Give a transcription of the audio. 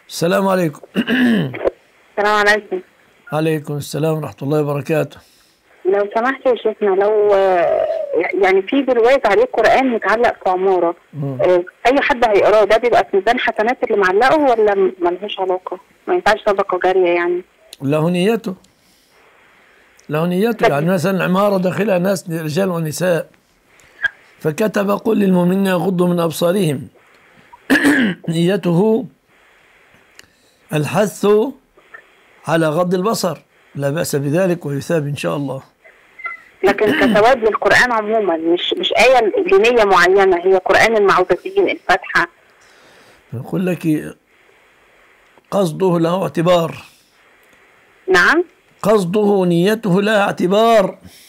السلام عليكم السلام عليكم عليكم السلام ورحمة الله وبركاته لو سمحت يا شيخنا لو آه، يعني في برواز عليه قرآن متعلق في عمارة آه، أي حد هيقراه ده بيبقى في ميزان حسنات اللي معلقه ولا م- ملهوش علاقة؟ ما ينفعش صدقة جارية يعني له نيته له نيته يعني مثلا عمارة داخلها ناس رجال ونساء فكتب قل للمؤمنين يغضوا من أبصارهم نيته الحث على غض البصر لا بأس بذلك ويثاب إن شاء الله لكن كثواب للقرآن عموما مش مش آية دينية معينة هي قرآن المعوذتين الفاتحة يقول لك قصده له اعتبار نعم قصده نيته لها اعتبار